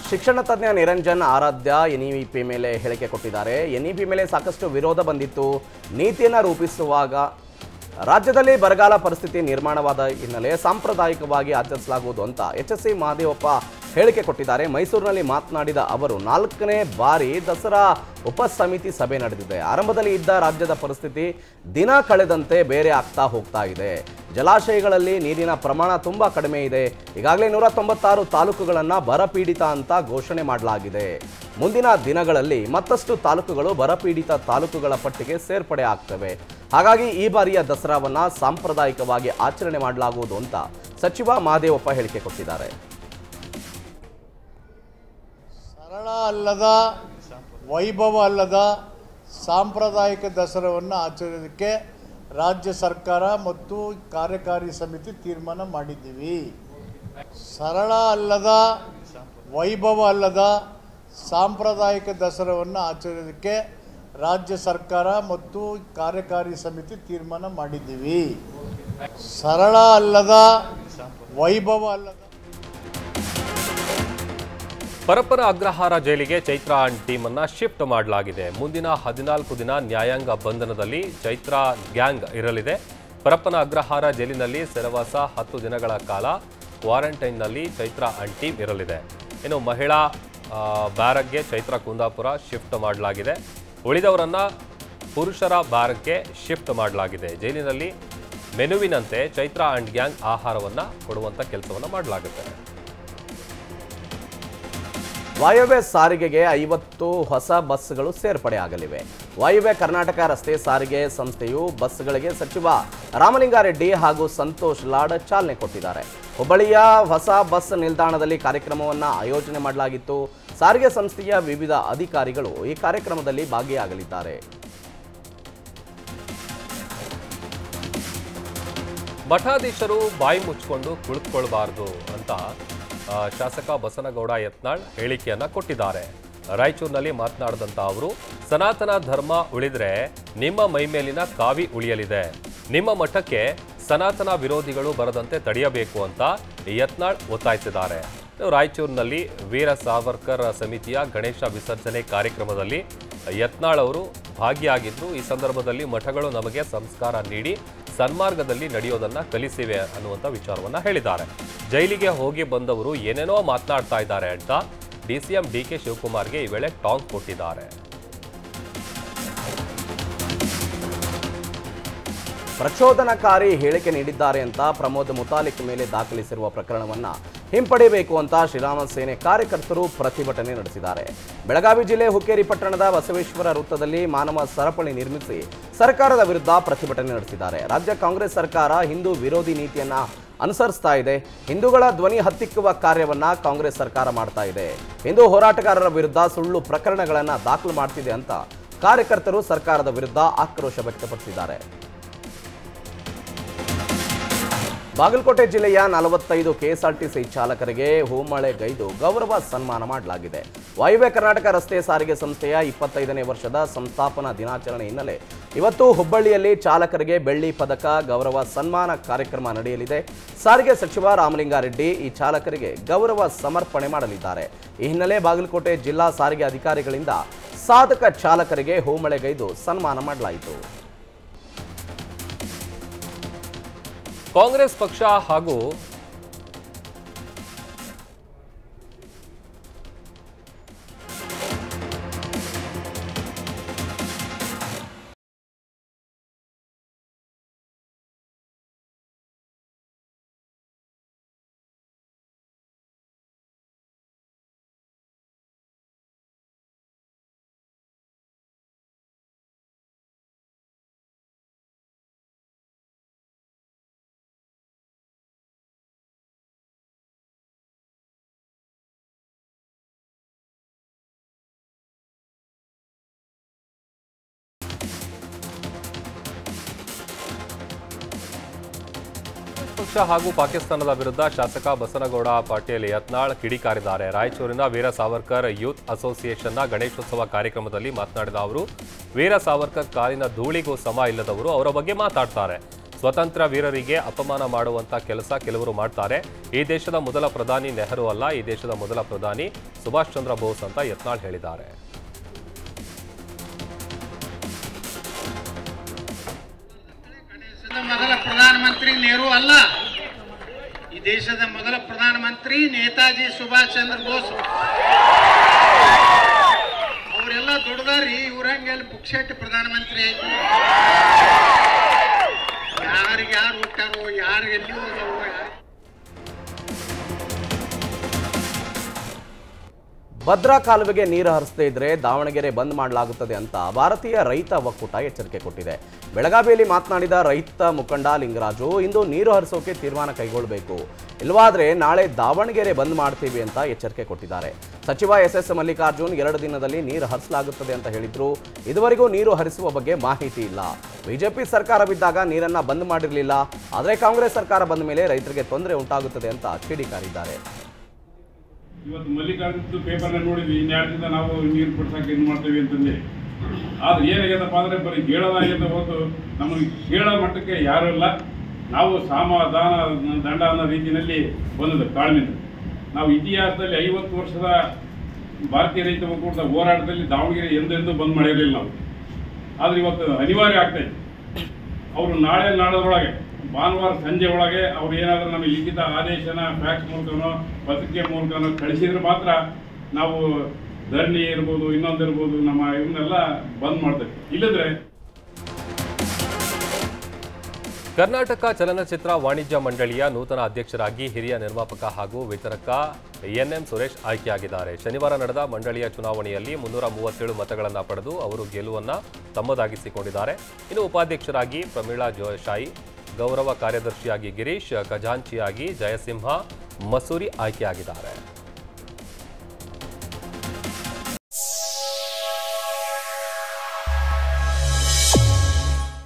ಶಿಕ್ಷಣ ತಜ್ಞ ನಿರಂಜನ್ ಆರಾಧ್ಯ ಎನ್ಇಪಿ ಮೇಲೆ ಹೇಳಿಕೆ ಕೊಟ್ಟಿದ್ದಾರೆ ಎನ್ಇಪಿ ಮೇಲೆ ಸಾಕಷ್ಟು ವಿರೋಧ ಬಂದಿತ್ತು ನೀತಿಯನ್ನು ರೂಪಿಸುವಾಗ ರಾಜ್ಯದಲ್ಲಿ ಬರಗಾಲ ಪರಿಸ್ಥಿತಿ ನಿರ್ಮಾಣವಾದ ಹಿನ್ನೆಲೆ ಸಾಂಪ್ರದಾಯಿಕವಾಗಿ ಆಚರಿಸಲಾಗುವುದು ಅಂತ ಎಚ್ ಎಸ್ ಸಿ ಮಹದೇವಪ್ಪ ಹೇಳಿಕೆ ಕೊಟ್ಟಿದ್ದಾರೆ ಮೈಸೂರಿನಲ್ಲಿ ಮಾತನಾಡಿದ ಅವರು ನಾಲ್ಕನೇ ಬಾರಿ ದಸರಾ ಉಪಸಮಿತಿ ಸಭೆ ನಡೆದಿದೆ ಆರಂಭದಲ್ಲಿ ಇದ್ದ ರಾಜ್ಯದ ಪರಿಸ್ಥಿತಿ ದಿನ ಕಳೆದಂತೆ ಬೇರೆ ಆಗ್ತಾ ಹೋಗ್ತಾ ಇದೆ ಜಲಾಶಯಗಳಲ್ಲಿ ನೀರಿನ ಪ್ರಮಾಣ ತುಂಬ ಕಡಿಮೆ ಇದೆ ಈಗಾಗಲೇ ನೂರ ತೊಂಬತ್ತಾರು ತಾಲೂಕುಗಳನ್ನು ಬರಪೀಡಿತ ಅಂತ ಘೋಷಣೆ ಮಾಡಲಾಗಿದೆ ಮುಂದಿನ ದಿನಗಳಲ್ಲಿ ಮತ್ತಷ್ಟು ತಾಲೂಕುಗಳು ಬರಪೀಡಿತ ತಾಲೂಕುಗಳ ಪಟ್ಟಿಗೆ ಸೇರ್ಪಡೆ ಆಗ್ತವೆ ಹಾಗಾಗಿ ಈ ಬಾರಿಯ ದಸರಾವನ್ನ ಸಾಂಪ್ರದಾಯಿಕವಾಗಿ ಆಚರಣೆ ಮಾಡಲಾಗುವುದು ಅಂತ ಸಚಿವ ಮಹದೇವಪ್ಪ ಹೇಳಿಕೆ ಕೊಟ್ಟಿದ್ದಾರೆ ಸರಳ ಅಲ್ಲದ ವೈಭವ ಅಲ್ಲದ ಸಾಂಪ್ರದಾಯಿಕ ದಸರಾವನ್ನು ಆಚರಿಸೋದಕ್ಕೆ ರಾಜ್ಯ ಸರ್ಕಾರ ಮತ್ತು ಕಾರ್ಯಕಾರಿ ಸಮಿತಿ ತೀರ್ಮಾನ ಮಾಡಿದ್ದೀವಿ ಸರಳ ಅಲ್ಲದ ವೈಭವ ಅಲ್ಲದ ಸಾಂಪ್ರದಾಯಿಕ ದಸರಾವನ್ನು ಆಚರಿಸೋದಕ್ಕೆ ರಾಜ್ಯ ಸರ್ಕಾರ ಮತ್ತು ಕಾರ್ಯಕಾರಿ ಸಮಿತಿ ತೀರ್ಮಾನ ಮಾಡಿದ್ದೀವಿ ಸರಳ ಅಲ್ಲದ ವೈಭವ ಅಲ್ಲದ ಪರಪ್ಪನ ಅಗ್ರಹಾರ ಜೈಲಿಗೆ ಚೈತ್ರ ಅಂಡ್ ಟೀಮ್ ಅನ್ನ ಶಿಫ್ಟ್ ಮಾಡಲಾಗಿದೆ ಮುಂದಿನ ಹದಿನಾಲ್ಕು ದಿನ ನ್ಯಾಯಾಂಗ ಬಂಧನದಲ್ಲಿ ಚೈತ್ರ ಗ್ಯಾಂಗ್ ಇರಲಿದೆ ಪರಪ್ಪನ ಅಗ್ರಹಾರ ಜೈಲಿನಲ್ಲಿ ಸೆರವಾಸ ಹತ್ತು ದಿನಗಳ ಕಾಲ ಕ್ವಾರಂಟೈನ್ನಲ್ಲಿ ಚೈತ್ರ ಅಂಡ್ ಟೀಮ್ ಇರಲಿದೆ ಇನ್ನು ಮಹಿಳಾ ಆ, ಬ್ಯಾರಕ್ಗೆ ಚೈತ್ರ ಕುಂದಾಪುರ ಶಿಫ್ಟ್ ಮಾಡಲಾಗಿದೆ ಉಳಿದವರನ್ನ ಪುರುಷರ ಬ್ಯಾರಕ್ಗೆ ಶಿಫ್ಟ್ ಮಾಡಲಾಗಿದೆ ಜೈಲಿನಲ್ಲಿ ಮೆನುವಿನಂತೆ ಚೈತ್ರ ಅಂಡ್ ಗ್ಯಾಂಗ್ ಆಹಾರವನ್ನ ಕೊಡುವಂತ ಕೆಲಸವನ್ನ ಮಾಡಲಾಗುತ್ತೆ ವಾಯುವ್ಯ ಸಾರಿಗೆಗೆ ಐವತ್ತು ಹೊಸ ಬಸ್ಗಳು ಸೇರ್ಪಡೆ ಆಗಲಿವೆ ವಾಯುವ್ಯ ಕರ್ನಾಟಕ ರಸ್ತೆ ಸಾರಿಗೆ ಸಂಸ್ಥೆಯು ಬಸ್ಗಳಿಗೆ ಸಚಿವ ರಾಮಲಿಂಗಾರೆಡ್ಡಿ ಹಾಗೂ ಸಂತೋಷ್ ಲಾಡ್ ಚಾಲನೆ ಕೊಟ್ಟಿದ್ದಾರೆ ಹುಬ್ಬಳ್ಳಿಯ ಹೊಸ ಬಸ್ ನಿಲ್ದಾಣದಲ್ಲಿ ಕಾರ್ಯಕ್ರಮವನ್ನು ಆಯೋಜನೆ ಮಾಡಲಾಗಿತ್ತು ಸಾರಿಗೆ ಸಂಸ್ಥೆಯ ವಿವಿಧ ಅಧಿಕಾರಿಗಳು ಈ ಕಾರ್ಯಕ್ರಮದಲ್ಲಿ ಭಾಗಿಯಾಗಲಿದ್ದಾರೆ ಮಠಾಧೀಶರು ಬಾಯಿ ಮುಚ್ಚಿಕೊಂಡು ಕುಳಿತುಕೊಳ್ಬಾರ್ದು ಅಂತ ಆ, ಶಾಸಕ ಬಸನಗೌಡ ಯತ್ನಾಳ್ ಹೇಳಿಕೆಯನ್ನ ಕೊಟ್ಟಿದ್ದಾರೆ ರಾಯಚೂರಿನಲ್ಲಿ ಮಾತನಾಡಿದಂತ ಅವರು ಸನಾತನ ಧರ್ಮ ಉಳಿದ್ರೆ ನಿಮ್ಮ ಮೈಮೇಲಿನ ಕಾವಿ ಉಳಿಯಲಿದೆ ನಿಮ್ಮ ಮಠಕ್ಕೆ ಸನಾತನ ವಿರೋಧಿಗಳು ಬರದಂತೆ ತಡೆಯಬೇಕು ಅಂತ ಯತ್ನಾಳ್ ಒತ್ತಾಯಿಸಿದ್ದಾರೆ ಇನ್ನು ರಾಯಚೂರಿನಲ್ಲಿ ವೀರ ಸಾವರ್ಕರ್ ಸಮಿತಿಯ ಗಣೇಶ ವಿಸರ್ಜನೆ ಕಾರ್ಯಕ್ರಮದಲ್ಲಿ ಯತ್ನಾಳ್ ಅವರು ಭಾಗಿಯಾಗಿದ್ರು ಈ ಸಂದರ್ಭದಲ್ಲಿ ಮಠಗಳು ನಮಗೆ ಸಂಸ್ಕಾರ ನೀಡಿ ಸನ್ಮಾರ್ಗದಲ್ಲಿ ನಡೆಯೋದನ್ನ ಕಲಿಸಿವೆ ಅನ್ನುವಂಥ ವಿಚಾರವನ್ನ ಹೇಳಿದ್ದಾರೆ ಜೈಲಿಗೆ ಹೋಗಿ ಬಂದವರು ಏನೇನೋ ಮಾತನಾಡ್ತಾ ಇದ್ದಾರೆ ಅಂತ ಡಿಸಿಎಂ ಡಿ ಕೆ ಶಿವಕುಮಾರ್ಗೆ ಈ ವೇಳೆ ಟಾಂಗ್ ಕೊಟ್ಟಿದ್ದಾರೆ ಪ್ರಚೋದನಕಾರಿ ಹೇಳಿಕೆ ನೀಡಿದ್ದಾರೆ ಅಂತ ಪ್ರಮೋದ್ ಮುತಾಲಿಕ್ ಮೇಲೆ ದಾಖಲಿಸಿರುವ ಪ್ರಕರಣವನ್ನ ಹಿಂಪಡೆಯಬೇಕು ಅಂತ ಶ್ರೀರಾಮ ಸೇನೆ ಕಾರ್ಯಕರ್ತರು ಪ್ರತಿಭಟನೆ ನಡೆಸಿದ್ದಾರೆ ಬೆಳಗಾವಿ ಜಿಲ್ಲೆ ಹುಕ್ಕೇರಿ ಪಟ್ಟಣದ ಬಸವೇಶ್ವರ ವೃತ್ತದಲ್ಲಿ ಮಾನವ ಸರಪಳಿ ನಿರ್ಮಿಸಿ ಸರ್ಕಾರದ ವಿರುದ್ಧ ಪ್ರತಿಭಟನೆ ನಡೆಸಿದ್ದಾರೆ ರಾಜ್ಯ ಕಾಂಗ್ರೆಸ್ ಸರ್ಕಾರ ಹಿಂದೂ ವಿರೋಧಿ ನೀತಿಯನ್ನ ಅನುಸರಿಸ್ತಾ ಇದೆ ಹಿಂದೂಗಳ ಧ್ವನಿ ಹತ್ತಿಕ್ಕುವ ಕಾರ್ಯವನ್ನ ಕಾಂಗ್ರೆಸ್ ಸರ್ಕಾರ ಮಾಡ್ತಾ ಇದೆ ಹಿಂದೂ ಹೋರಾಟಗಾರರ ವಿರುದ್ಧ ಸುಳ್ಳು ಪ್ರಕರಣಗಳನ್ನ ದಾಖಲು ಮಾಡ್ತಿದೆ ಅಂತ ಕಾರ್ಯಕರ್ತರು ಸರ್ಕಾರದ ವಿರುದ್ಧ ಆಕ್ರೋಶ ವ್ಯಕ್ತಪಡಿಸಿದ್ದಾರೆ ಬಾಗಲಕೋಟೆ ಜಿಲ್ಲೆಯ ನಲವತ್ತೈದು ಕೆಎಸ್ಆರ್ಟಿಸಿ ಚಾಲಕರಿಗೆ ಹೂಮಳೆಗೈದು ಗೌರವ ಸನ್ಮಾನ ಮಾಡಲಾಗಿದೆ ವಾಯುವ್ಯ ಕರ್ನಾಟಕ ರಸ್ತೆ ಸಾರಿಗೆ ಸಂಸ್ಥೆಯ ಇಪ್ಪತ್ತೈದನೇ ವರ್ಷದ ಸಂಸ್ಥಾಪನಾ ದಿನಾಚರಣೆ ಹಿನ್ನೆಲೆ ಇವತ್ತು ಹುಬ್ಬಳ್ಳಿಯಲ್ಲಿ ಚಾಲಕರಿಗೆ ಬೆಳ್ಳಿ ಪದಕ ಗೌರವ ಸನ್ಮಾನ ಕಾರ್ಯಕ್ರಮ ನಡೆಯಲಿದೆ ಸಾರಿಗೆ ಸಚಿವ ರಾಮಲಿಂಗಾರೆಡ್ಡಿ ಈ ಚಾಲಕರಿಗೆ ಗೌರವ ಸಮರ್ಪಣೆ ಮಾಡಲಿದ್ದಾರೆ ಈ ಹಿನ್ನೆಲೆ ಬಾಗಲಕೋಟೆ ಜಿಲ್ಲಾ ಸಾರಿಗೆ ಅಧಿಕಾರಿಗಳಿಂದ ಸಾಧಕ ಚಾಲಕರಿಗೆ ಹೂಮಳೆಗೈದು ಸನ್ಮಾನ ಮಾಡಲಾಯಿತು ಕಾಂಗ್ರೆಸ್ ಪಕ್ಷ ಹಾಗೂ ಪಕ್ಷ ಹಾಗೂ ಪಾಕಿಸ್ತಾನದ ವಿರುದ್ಧ ಶಾಸಕ ಬಸನಗೌಡ ಪಾಟೀಲ್ ಯತ್ನಾಳ್ ಕಿಡಿಕಾರಿದ್ದಾರೆ ರಾಯಚೂರಿನ ವೀರ ಸಾವರ್ಕರ್ ಯೂತ್ ಅಸೋಸಿಯೇಷನ್ನ ಗಣೇಶೋತ್ಸವ ಕಾರ್ಯಕ್ರಮದಲ್ಲಿ ಮಾತನಾಡಿದ ಅವರು ವೀರ ಸಾವರ್ಕರ್ ಕಾಲಿನ ಧೂಳಿಗೂ ಸಮ ಇಲ್ಲದವರು ಅವರ ಬಗ್ಗೆ ಮಾತಾಡ್ತಾರೆ ಸ್ವತಂತ್ರ ವೀರರಿಗೆ ಅಪಮಾನ ಮಾಡುವಂತ ಕೆಲಸ ಕೆಲವರು ಮಾಡ್ತಾರೆ ಈ ದೇಶದ ಮೊದಲ ಪ್ರಧಾನಿ ನೆಹರು ಅಲ್ಲ ಈ ದೇಶದ ಮೊದಲ ಪ್ರಧಾನಿ ಸುಭಾಷ್ ಚಂದ್ರ ಬೋಸ್ ಅಂತ ಯತ್ನಾಳ್ ಹೇಳಿದ್ದಾರೆ ದೇಶದ ಮೊದಲ ಪ್ರಧಾನಮಂತ್ರಿ ನೆಹರು ಅಲ್ಲ ಈ ದೇಶದ ಮೊದಲ ಪ್ರಧಾನಮಂತ್ರಿ ನೇತಾಜಿ ಸುಭಾಷ್ ಚಂದ್ರ ಬೋಸ್ ಅವರೆಲ್ಲ ದೊಡ್ಡದಾರಿ ಇವ್ರಂಗೆ ಅಲ್ಲಿ ಪುಕ್ಷೆಟ್ಟಿ ಪ್ರಧಾನಮಂತ್ರಿ ಆಯ್ತು ಯಾರಿಗೆ ಯಾರು ಹುಟ್ಟಾರೋ ಯಾರು ಎಲ್ಲಿ ಹೋಗೋ ಯಾರು ಭದ್ರಾ ಕಾಲುವೆಗೆ ನೀರು ಹರಿಸದೇ ಇದ್ರೆ ದಾವಣಗೆರೆ ಬಂದ್ ಮಾಡಲಾಗುತ್ತದೆ ಅಂತ ಭಾರತೀಯ ರೈತ ಒಕ್ಕೂಟ ಎಚ್ಚರಿಕೆ ಕೊಟ್ಟಿದೆ ಬೆಳಗಾವಿಯಲ್ಲಿ ಮಾತನಾಡಿದ ರೈತ ಮುಖಂಡ ಲಿಂಗರಾಜು ಇಂದು ನೀರು ಹರಿಸೋಕೆ ತೀರ್ಮಾನ ಕೈಗೊಳ್ಳಬೇಕು ಇಲ್ವಾದ್ರೆ ನಾಳೆ ದಾವಣಗೆರೆ ಬಂದ್ ಮಾಡ್ತೀವಿ ಅಂತ ಎಚ್ಚರಿಕೆ ಕೊಟ್ಟಿದ್ದಾರೆ ಸಚಿವ ಎಸ್ ಎಸ್ ಮಲ್ಲಿಕಾರ್ಜುನ್ ಎರಡು ದಿನದಲ್ಲಿ ನೀರು ಹರಿಸಲಾಗುತ್ತದೆ ಅಂತ ಹೇಳಿದ್ರು ಇದುವರೆಗೂ ನೀರು ಹರಿಸುವ ಬಗ್ಗೆ ಮಾಹಿತಿ ಇಲ್ಲ ಬಿಜೆಪಿ ಸರ್ಕಾರವಿದ್ದಾಗ ನೀರನ್ನ ಬಂದ್ ಮಾಡಿರಲಿಲ್ಲ ಆದರೆ ಕಾಂಗ್ರೆಸ್ ಸರ್ಕಾರ ಬಂದ ಮೇಲೆ ರೈತರಿಗೆ ತೊಂದರೆ ಉಂಟಾಗುತ್ತದೆ ಅಂತ ಕಿಡಿಕಾರಿದ್ದಾರೆ ಇವತ್ತು ಮಲ್ಲಿಕಾರ್ಜುನದ್ದು ಪೇಪರ್ನ ನೋಡಿದ್ವಿ ಇನ್ಯಾರು ದಿನ ನಾವು ನೀರು ಕೊಡ್ಸಕ್ಕೆ ಇದು ಮಾಡ್ತೀವಿ ಅಂತಂದು ಆದ್ರೆ ಏನಾಗ್ಯದಪ್ಪ ಅಂದ್ರೆ ಬರೀ ಹೇಳೋದಾಗ್ಯದ ಹೊತ್ತು ನಮಗೆ ಕೇಳೋ ಮಟ್ಟಕ್ಕೆ ಯಾರೂ ಇಲ್ಲ ನಾವು ಸಮಾಧಾನ ದಂಡ ಅನ್ನೋ ರೀತಿಯಲ್ಲಿ ಬಂದದ್ದು ಕಾಳ್ಮಿಂದ ನಾವು ಇತಿಹಾಸದಲ್ಲಿ ಐವತ್ತು ವರ್ಷದ ಭಾರತೀಯ ರೈತ ಒಕ್ಕೂಟದ ಹೋರಾಟದಲ್ಲಿ ದಾವಣಗೆರೆ ಎಂದೆಂದೂ ಬಂದ್ ಮಾಡಿರಲಿಲ್ಲ ನಾವು ಆದ್ರೆ ಇವತ್ತು ಅನಿವಾರ್ಯ ಆಗ್ತೈತೆ ಅವರು ನಾಳೆ ನಾಳದೊಳಗೆ ಭಾನುವಾರ ಸಂಜೆ ಒಳಗೆ ಅವ್ರು ಏನಾದರೂ ನಮಗೆ ಲಿಖಿತ ಆದೇಶನ ಫ್ಯಾಕ್ಸ್ ಮೂಲಕನೋ ಪತ್ರಿಕೆ ಮೂಲಕನೋ ಕಳಿಸಿದ್ರೆ ಮಾತ್ರ ನಾವು ಧರಣಿ ಇರ್ಬೋದು ಇನ್ನೊಂದು ಇರ್ಬೋದು ನಮ್ಮ ಇವನ್ನೆಲ್ಲ ಬಂದ್ ಮಾಡ್ತೇವೆ ಇಲ್ಲದ್ರೆ ಕರ್ನಾಟಕ ಚಲನಚಿತ್ರ ವಾಣಿಜ್ಯ ಮಂಡಳಿಯ ನೂತನ ಅಧ್ಯಕ್ಷರಾಗಿ ಹಿರಿಯ ನಿರ್ಮಾಪಕ ಹಾಗೂ ವಿತರಕ ಎನ್ಎಂ ಸುರೇಶ್ ಆಯ್ಕೆಯಾಗಿದ್ದಾರೆ ಶನಿವಾರ ನಡೆದ ಮಂಡಳಿಯ ಚುನಾವಣೆಯಲ್ಲಿ ಮುನ್ನೂರ ಮೂವತ್ತೇಳು ಮತಗಳನ್ನು ಪಡೆದು ಅವರು ಗೆಲುವನ್ನು ತಮ್ಮದಾಗಿಸಿಕೊಂಡಿದ್ದಾರೆ ಇನ್ನು ಉಪಾಧ್ಯಕ್ಷರಾಗಿ ಪ್ರಮೀಳಾ ಜೋಶಾಯಿ ಗೌರವ ಕಾರ್ಯದರ್ಶಿಯಾಗಿ ಗಿರೀಶ್ ಖಜಾಂಚಿಯಾಗಿ ಜಯಸಿಂಹ ಮಸೂರಿ ಆಯ್ಕೆಯಾಗಿದ್ದಾರೆ